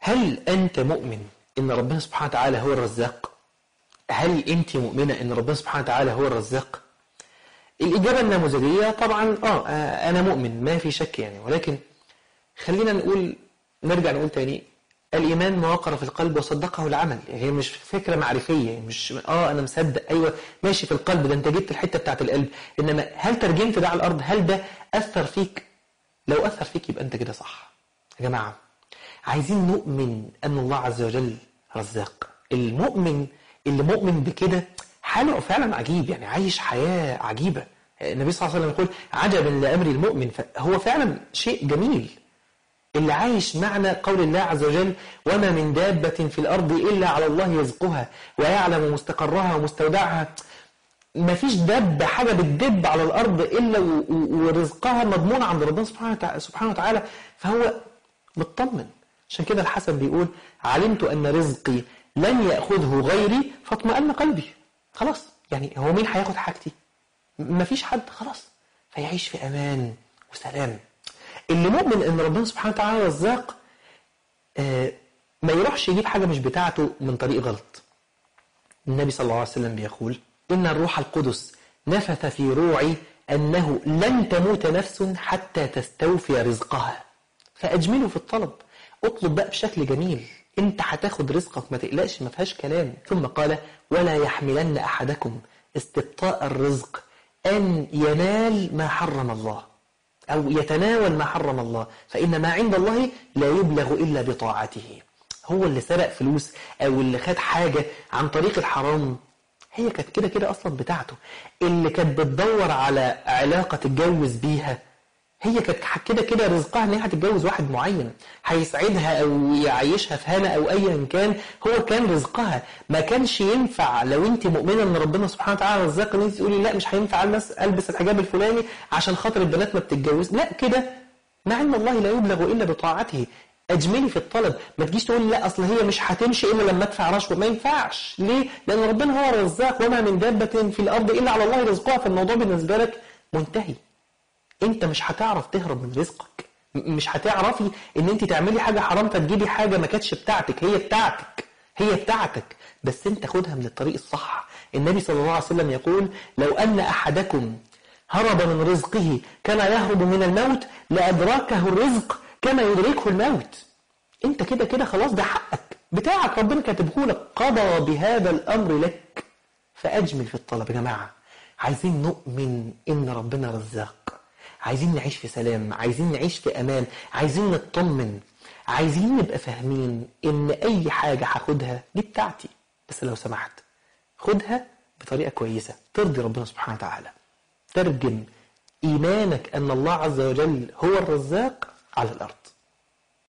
هل أنت مؤمن إن ربنا سبحانه وتعالى هو الرزاق؟ هل أنت مؤمنة إن ربنا سبحانه وتعالى هو الرزاق؟ الإجابة النموذجية طبعا آه آه، أنا مؤمن ما في شك يعني ولكن خلينا نقول نرجع نقول تاني الإيمان ما وقر في القلب وصدقه العمل يعني هي مش فكرة معرفية مش آه أنا مصدق أيوة ماشي في القلب ده أنت جبت الحتة بتاعت القلب إنما هل ترجمت ده على الأرض هل ده أثر فيك لو أثر فيك يبقى أنت كده صح يا جماعة عايزين نؤمن أن الله عز وجل رزاق المؤمن اللي مؤمن بكده حاله فعلا عجيب يعني عايش حياة عجيبة النبي صلى الله عليه وسلم يقول عجبا لأمر المؤمن فهو فعلا شيء جميل اللي عايش معنى قول الله عز وجل وما من دابة في الأرض إلا على الله يزقها ويعلم مستقرها ومستودعها ما فيش دب حاجة بتدب على الأرض إلا و- و- ورزقها مضمون عند ربنا سبحانه وتع- سبحانه وتعالى فهو مطمن عشان كده الحسن بيقول علمت أن رزقي لن يأخذه غيري فاطمأن قلبي خلاص يعني هو مين هياخد حاجتي ما فيش حد خلاص فيعيش في أمان وسلام اللي مؤمن ان ربنا سبحانه وتعالى رزاق آه، ما يروحش يجيب حاجة مش بتاعته من طريق غلط النبي صلى الله عليه وسلم بيقول إن الروح القدس نفث في روعي أنه لن تموت نفس حتى تستوفي رزقها فأجمله في الطلب اطلب بقى بشكل جميل انت هتاخد رزقك ما تقلقش ما فيهاش كلام ثم قال ولا يحملن أحدكم استبطاء الرزق أن ينال ما حرم الله أو يتناول ما حرم الله فإن ما عند الله لا يبلغ إلا بطاعته هو اللي سرق فلوس أو اللي خد حاجة عن طريق الحرام هي كانت كده كده أصلا بتاعته اللي كانت بتدور على علاقة تتجوز بيها هي كانت كده كده رزقها ان هي هتتجوز واحد معين هيسعدها او يعيشها في هنا او ايا كان هو كان رزقها ما كانش ينفع لو انت مؤمنه ان ربنا سبحانه وتعالى رزاق ان انت تقولي لا مش هينفع البس البس الحجاب الفلاني عشان خاطر البنات ما بتتجوز لا كده ما عند الله لا يبلغ الا بطاعته اجملي في الطلب ما تجيش تقول لا اصل هي مش هتمشي الا لما ادفع رشوه ما ينفعش ليه لان ربنا هو الرزاق وما من دابه في الارض الا على الله رزقها فالموضوع بالنسبه لك منتهي انت مش هتعرف تهرب من رزقك م- مش هتعرفي ان انت تعملي حاجه حرام فتجيبي حاجه ما كانتش بتاعتك هي بتاعتك هي بتاعتك بس انت خدها من الطريق الصح النبي صلى الله عليه وسلم يقول لو ان احدكم هرب من رزقه كما يهرب من الموت لادركه الرزق كما يدركه الموت انت كده كده خلاص ده حقك بتاعك ربنا كاتبه لك قضى بهذا الامر لك فاجمل في الطلب يا جماعه عايزين نؤمن ان ربنا رزاق عايزين نعيش في سلام عايزين نعيش في امان عايزين نطمن عايزين نبقى فاهمين ان اي حاجه هاخدها دي بتاعتي بس لو سمحت خدها بطريقه كويسه ترضي ربنا سبحانه وتعالى ترجم ايمانك ان الله عز وجل هو الرزاق على الارض